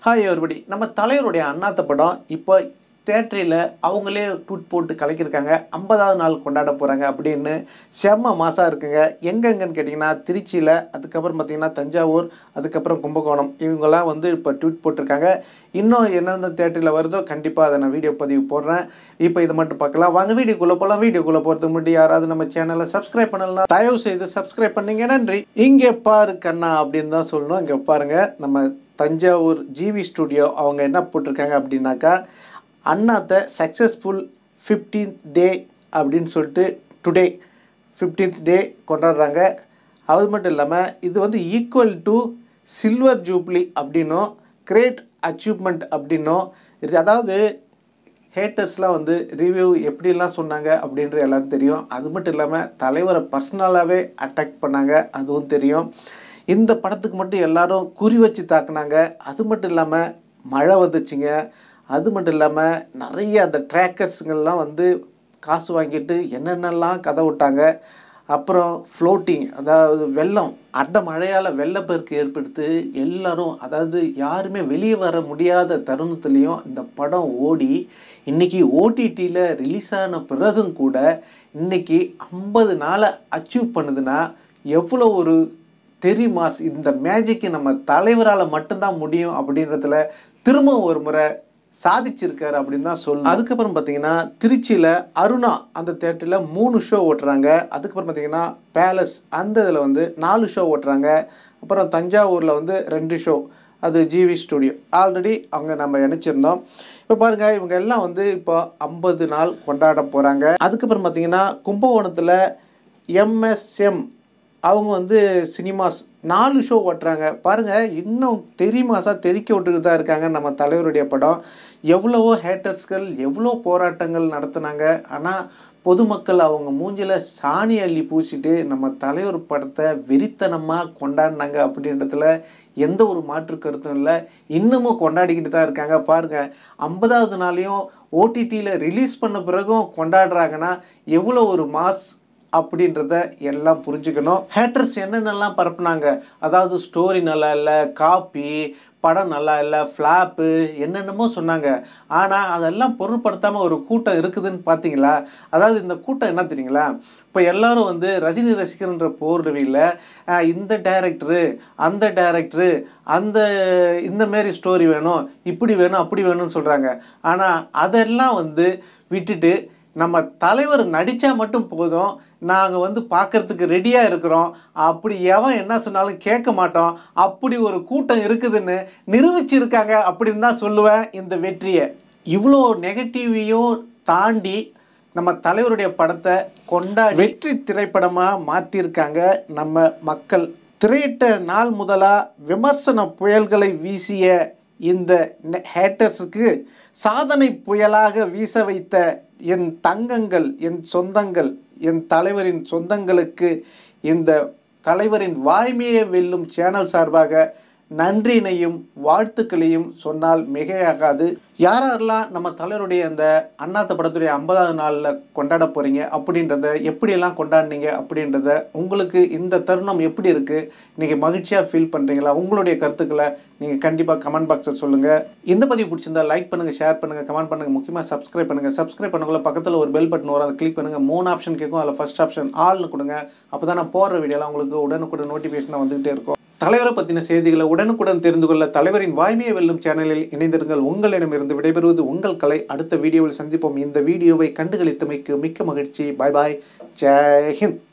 hi everybody நம்ம தலைவருடைய அண்ணாத்த படம் இப்போ தேட்டரில் அவங்களே ட்வீட் போட்டு கலக்கியிருக்காங்க ஐம்பதாவது நாள் கொண்டாட போகிறாங்க அப்படின்னு செம்ம மாசாக இருக்குங்க எங்கெங்கன்னு கேட்டிங்கன்னா திருச்சியில் அதுக்கப்புறம் பார்த்திங்கன்னா தஞ்சாவூர் அதுக்கப்புறம் கும்பகோணம் இவங்கெல்லாம் வந்து இப்போ ட்வீட் போட்டிருக்காங்க இன்னும் என்னென்ன தேட்டரில் வருதோ கண்டிப்பாக அதை நான் வீடியோ பதிவு போடுறேன் இப்போ இதை மட்டும் பார்க்கலாம் வாங்க வீடியோக்குள்ளே போகலாம் வீடியோக்குள்ளே போகிறதுக்கு முன்னாடி யாராவது நம்ம சேனலை சப்ஸ்கிரைப் பண்ணலாம் தயவு செய்து சப்ஸ்கிரைப் பண்ணீங்க நன்றி இங்கே பாரு கண்ணா அப்படின்னு தான் சொல்லணும் இங்கே பாருங்க நம்ம தஞ்சாவூர் ஜிவி ஸ்டுடியோ அவங்க என்ன போட்டிருக்காங்க அப்படின்னாக்கா அண்ணாத்த சக்ஸஸ்ஃபுல் ஃபிஃப்டீன்த் டே அப்படின்னு சொல்லிட்டு டுடே ஃபிஃப்டீன்த் டே கொண்டாடுறாங்க அது மட்டும் இல்லாமல் இது வந்து ஈக்குவல் டு சில்வர் ஜூப்ளி அப்படின்னும் கிரேட் அச்சீவ்மெண்ட் அப்படின்னும் இது அதாவது ஹேட்டர்ஸ்லாம் வந்து ரிவ்யூ எப்படிலாம் சொன்னாங்க அப்படின்ற எல்லாரும் தெரியும் அது மட்டும் இல்லாமல் தலைவரை பர்சனலாகவே அட்டாக் பண்ணாங்க அதுவும் தெரியும் இந்த படத்துக்கு மட்டும் எல்லாரும் குறி வச்சு தாக்குனாங்க அது மட்டும் இல்லாமல் மழை வந்துச்சுங்க அது மட்டும் இல்லாமல் நிறைய அந்த ட்ராக்கர்ஸுங்கள்லாம் வந்து காசு வாங்கிட்டு என்னென்னலாம் கதை விட்டாங்க அப்புறம் ஃப்ளோட்டிங் அதாவது வெள்ளம் அட்ட மழையால் வெள்ளப்பெருக்கு ஏற்படுத்தி எல்லாரும் அதாவது யாருமே வெளியே வர முடியாத தருணத்துலேயும் இந்த படம் ஓடி இன்னைக்கு ஓடிடியில் ரிலீஸ் ஆன பிறகும் கூட இன்னைக்கு ஐம்பது நாளை அச்சீவ் பண்ணுதுன்னா எவ்வளோ ஒரு தெரியுமாஸ் இந்த மேஜிக்கு நம்ம தலைவரால் மட்டும்தான் முடியும் அப்படின்றதுல திரும்பவும் ஒரு முறை சாதிச்சிருக்காரு அப்படின்னு தான் சொல்லணும் அதுக்கப்புறம் பார்த்தீங்கன்னா திருச்சியில் அருணா அந்த தேட்டரில் மூணு ஷோ ஓட்டுறாங்க அதுக்கப்புறம் பார்த்தீங்கன்னா பேலஸ் அந்த இதில் வந்து நாலு ஷோ ஓட்டுறாங்க அப்புறம் தஞ்சாவூரில் வந்து ரெண்டு ஷோ அது ஜிவி ஸ்டுடியோ ஆல்ரெடி அவங்க நம்ம இணைச்சிருந்தோம் இப்போ பாருங்கள் இவங்க எல்லாம் வந்து இப்போ ஐம்பது நாள் கொண்டாட போகிறாங்க அதுக்கப்புறம் பார்த்தீங்கன்னா கும்பகோணத்தில் எம்எஸ்எம் அவங்க வந்து சினிமாஸ் நாலு ஷோ ஓட்டுறாங்க பாருங்கள் இன்னும் தெரியுமாசா தெரிக்க விட்டுக்கிட்டு தான் இருக்காங்க நம்ம தலைவருடைய படம் எவ்வளவோ ஹேட்டர்ஸ்கள் எவ்வளோ போராட்டங்கள் நடத்துனாங்க ஆனால் பொதுமக்கள் அவங்க மூஞ்சில சாணி அள்ளி பூசிட்டு நம்ம தலைவர் படத்தை வெறித்தனமாக கொண்டாடினாங்க அப்படின்றதுல எந்த ஒரு மாற்று கருத்தும் இல்லை இன்னமும் கொண்டாடிக்கிட்டு தான் இருக்காங்க பாருங்கள் ஐம்பதாவது நாளையும் ஓடிடியில் ரிலீஸ் பண்ண பிறகும் கொண்டாடுறாங்கன்னா எவ்வளோ ஒரு மாஸ் அப்படின்றத எல்லாம் புரிஞ்சுக்கணும் ஹேட்டர்ஸ் என்னென்னலாம் பரப்புனாங்க அதாவது ஸ்டோரி நல்லா இல்லை காப்பி படம் நல்லா இல்லை ஃப்ளாப்பு என்னென்னமோ சொன்னாங்க ஆனால் அதெல்லாம் பொருட்படுத்தாமல் ஒரு கூட்டம் இருக்குதுன்னு பார்த்தீங்களா அதாவது இந்த கூட்டம் என்ன தெரியுங்களா இப்போ எல்லாரும் வந்து ரஜினி ரசிகர்ன்ற போர்வையில் இந்த டேரக்டரு அந்த டேரக்டரு அந்த இந்த மாரி ஸ்டோரி வேணும் இப்படி வேணும் அப்படி வேணும்னு சொல்கிறாங்க ஆனால் அதெல்லாம் வந்து விட்டுட்டு நம்ம தலைவர் நடித்தா மட்டும் போதும் நாங்கள் வந்து பார்க்கறதுக்கு ரெடியாக இருக்கிறோம் அப்படி எவன் என்ன சொன்னாலும் கேட்க மாட்டோம் அப்படி ஒரு கூட்டம் இருக்குதுன்னு நிரூபிச்சிருக்காங்க அப்படின்னு தான் சொல்லுவேன் இந்த வெற்றியை இவ்வளோ நெகட்டிவையும் தாண்டி நம்ம தலைவருடைய படத்தை கொண்டாடி வெற்றி திரைப்படமாக மாற்றிருக்காங்க நம்ம மக்கள் திரையிட்ட நாள் முதலாக விமர்சன புயல்களை வீசிய இந்த ஹேட்டர்ஸுக்கு சாதனை புயலாக வீச வைத்த என் தங்கங்கள் என் சொந்தங்கள் என் தலைவரின் சொந்தங்களுக்கு இந்த தலைவரின் வாய்மையை வெல்லும் சேனல் சார்பாக நன்றினையும் வாழ்த்துக்களையும் சொன்னால் மிகையாகாது யார் யாரெல்லாம் நம்ம தலைவருடைய அந்த அண்ணாத்த படத்துடைய ஐம்பதாவது நாளில் கொண்டாட போகிறீங்க அப்படின்றத எப்படியெல்லாம் கொண்டாடினீங்க அப்படின்றத உங்களுக்கு இந்த தருணம் எப்படி இருக்குது நீங்கள் மகிழ்ச்சியாக ஃபீல் பண்ணுறீங்களா உங்களுடைய கருத்துக்களை நீங்கள் கண்டிப்பாக கமெண்ட் பாக்ஸில் சொல்லுங்கள் இந்த பதிவு பிடிச்சிருந்தா லைக் பண்ணுங்கள் ஷேர் பண்ணுங்கள் கமெண்ட் பண்ணுங்கள் முக்கியமாக சப்ஸ்கிரைப் பண்ணுங்கள் சப்ஸ்கிரைப் பண்ணக்குள்ள பக்கத்தில் ஒரு பெல் பட்டன் வரும் அதை கிளிக் பண்ணுங்கள் மூணு ஆப்ஷன் கேட்கும் அதில் ஃபஸ்ட் ஆப்ஷன் ஆள்னு கொடுங்க அப்போ தான் நான் போடுற வீடியோலாம் உங்களுக்கு உடனுக்குடன் நோட்டிஃபிகேஷனாக வந்துகிட்டே இருக்கும் தலைவரை பற்றின செய்திகளை உடனுக்குடன் தெரிந்து கொள்ள தலைவரின் வாய்மையை வெல்லும் சேனலில் இணைந்திருங்கள் உங்களிடமிருந்து விடைபெறுவது உங்கள் கலை அடுத்த வீடியோவில் சந்திப்போம் இந்த வீடியோவை கண்டுகளித்தமைக்கு மிக்க மகிழ்ச்சி பாய் பாய் ஜெய் ஹிந்த்